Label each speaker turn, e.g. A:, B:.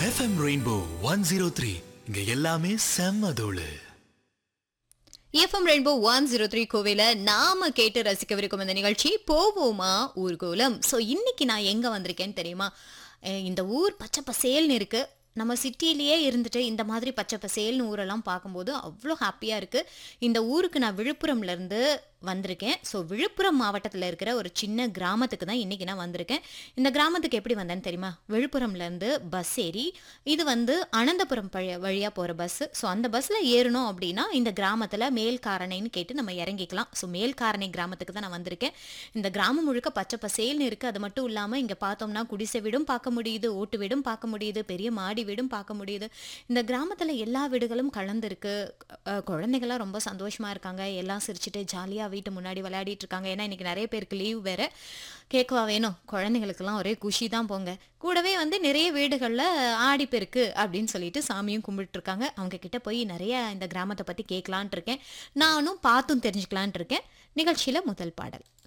A: FM rainbow one zero three இங்க எல்லாமே செம்ம தோளு
B: FM rainbow one zero three கோவில நாம கேட்டு ரசிக்கவிருக்கும் இந்த நிகழ்ச்சி போவோமா ஊர்கோலம் ஸோ இன்னைக்கு நான் எங்க வந்திருக்கேன்னு தெரியுமா அஹ் இந்த ஊர் பச்சை பசேல்னு இருக்கு நம்ம சிட்டிலேயே இருந்துட்டு இந்த மாதிரி பச்சை பசேல்னு ஊரெல்லாம் பார்க்கும்போது அவ்வளோ ஹாப்பியாக இருக்குது இந்த ஊருக்கு நான் விழுப்புரம்ல இருந்து வந்திருக்கேன் ஸோ விழுப்புரம் மாவட்டத்தில் இருக்கிற ஒரு சின்ன கிராமத்துக்கு தான் இன்றைக்கி நான் வந்திருக்கேன் இந்த கிராமத்துக்கு எப்படி வந்தேன்னு தெரியுமா விழுப்புரம்லேருந்து பஸ் ஏறி இது வந்து அனந்தபுரம் பழ வழியாக போகிற பஸ்ஸு ஸோ அந்த பஸ்ஸில் ஏறணும் அப்படின்னா இந்த கிராமத்தில் மேல்காரணைன்னு கேட்டு நம்ம இறங்கிக்கலாம் ஸோ மேல்காரணை கிராமத்துக்கு தான் நான் வந்திருக்கேன் இந்த கிராமம் முழுக்க பச்சை பசேல்னு இருக்குது அது மட்டும் இல்லாமல் இங்கே பார்த்தோம்னா குடிசை வீடும் பார்க்க முடியுது ஓட்டு வீடும் பார்க்க முடியுது பெரிய மாடி வீடும் பார்க்க முடியுது இந்த கிராமத்தில் எல்லா வீடுகளும் கலந்துருக்கு அஹ் குழந்தைகள்லாம் ரொம்ப சந்தோஷமாக இருக்காங்க எல்லாம் சிரிச்சுட்டு ஜாலியாக வீட்டு முன்னாடி விளையாடிட்டு இருக்காங்க ஏன்னா இன்னைக்கு நிறைய பேருக்கு லீவ் வேற கேட்கவா வேணும் குழந்தைங்களுக்கெல்லாம் ஒரே குஷி தான் போங்க கூடவே வந்து நிறைய வீடுகளில் ஆடிப்பெருக்கு அப்படின்னு சொல்லிட்டு சாமியும் கும்பிட்டு இருக்காங்க அவங்க கிட்ட போய் நிறைய இந்த கிராமத்தை பற்றி கேட்கலான்ட்டு இருக்கேன் நானும் பார்த்தும் தெரிஞ்சுக்கலான்ட்டு இருக்கேன் நிகழ்ச்சியில் முதல் பாடல்